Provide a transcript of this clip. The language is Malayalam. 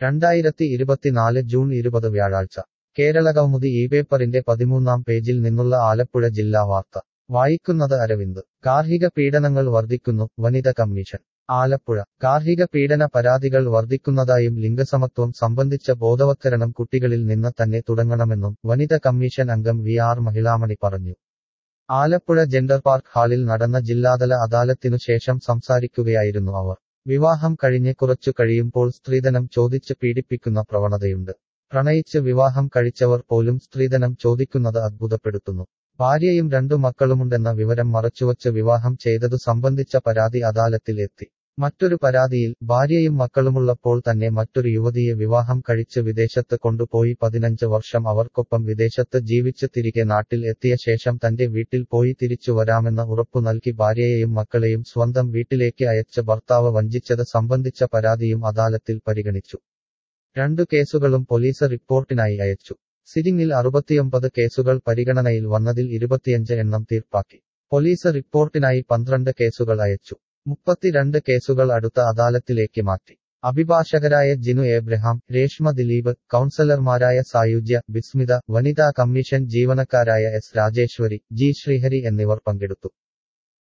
രണ്ടായിരത്തി ഇരുപത്തിനാല് ജൂൺ ഇരുപത് വ്യാഴാഴ്ച കേരളകൗമുദി ഈ പേപ്പറിന്റെ പതിമൂന്നാം പേജിൽ നിന്നുള്ള ആലപ്പുഴ ജില്ലാ വാർത്ത വായിക്കുന്നത് അരവിന്ദ് ഗാർഹിക പീഡനങ്ങൾ വർദ്ധിക്കുന്നു വനിത കമ്മീഷൻ ആലപ്പുഴ ഗാർഹിക പീഡന പരാതികൾ വർദ്ധിക്കുന്നതായും ലിംഗസമത്വം സംബന്ധിച്ച ബോധവത്കരണം കുട്ടികളിൽ നിന്ന് തന്നെ തുടങ്ങണമെന്നും വനിത കമ്മീഷൻ അംഗം വി ആർ മഹിളാമണി പറഞ്ഞു ആലപ്പുഴ ജെൻഡർ പാർക്ക് ഹാളിൽ നടന്ന ജില്ലാതല അദാലത്തിനു ശേഷം സംസാരിക്കുകയായിരുന്നു അവർ വിവാഹം കഴിഞ്ഞ് കുറച്ചു കഴിയുമ്പോൾ സ്ത്രീധനം ചോദിച്ച് പീഡിപ്പിക്കുന്ന പ്രവണതയുണ്ട് പ്രണയിച്ച് വിവാഹം കഴിച്ചവർ പോലും സ്ത്രീധനം ചോദിക്കുന്നത് അത്ഭുതപ്പെടുത്തുന്നു ഭാര്യയും രണ്ടു മക്കളുമുണ്ടെന്ന വിവരം മറച്ചുവച്ച് വിവാഹം ചെയ്തതു സംബന്ധിച്ച പരാതി അദാലത്തിൽ എത്തി മറ്റൊരു പരാതിയിൽ ഭാര്യയും മക്കളുമുള്ളപ്പോൾ തന്നെ മറ്റൊരു യുവതിയെ വിവാഹം കഴിച്ച് വിദേശത്ത് കൊണ്ടുപോയി പതിനഞ്ച് വർഷം അവർക്കൊപ്പം വിദേശത്ത് ജീവിച്ച് തിരികെ നാട്ടിൽ എത്തിയ ശേഷം തന്റെ വീട്ടിൽ പോയി തിരിച്ചു വരാമെന്ന് ഉറപ്പു നൽകി ഭാര്യയെയും മക്കളെയും സ്വന്തം വീട്ടിലേക്ക് അയച്ച ഭർത്താവ് വഞ്ചിച്ചത് സംബന്ധിച്ച പരാതിയും അദാലത്തിൽ പരിഗണിച്ചു രണ്ടു കേസുകളും പോലീസ് റിപ്പോർട്ടിനായി അയച്ചു സിറ്റിംഗിൽ അറുപത്തിയൊമ്പത് കേസുകൾ പരിഗണനയിൽ വന്നതിൽ ഇരുപത്തിയഞ്ച് എണ്ണം തീർപ്പാക്കി പോലീസ് റിപ്പോർട്ടിനായി പന്ത്രണ്ട് കേസുകൾ അയച്ചു മുപ്പത്തിരണ്ട് കേസുകൾ അടുത്ത അദാലത്തിലേക്ക് മാറ്റി അഭിഭാഷകരായ ജിനു എബ്രഹാം രേഷ്മ ദിലീപ് കൗൺസലർമാരായ സായുജ്യ ബിസ്മിത വനിതാ കമ്മീഷൻ ജീവനക്കാരായ എസ് രാജേശ്വരി ജി ശ്രീഹരി എന്നിവർ പങ്കെടുത്തു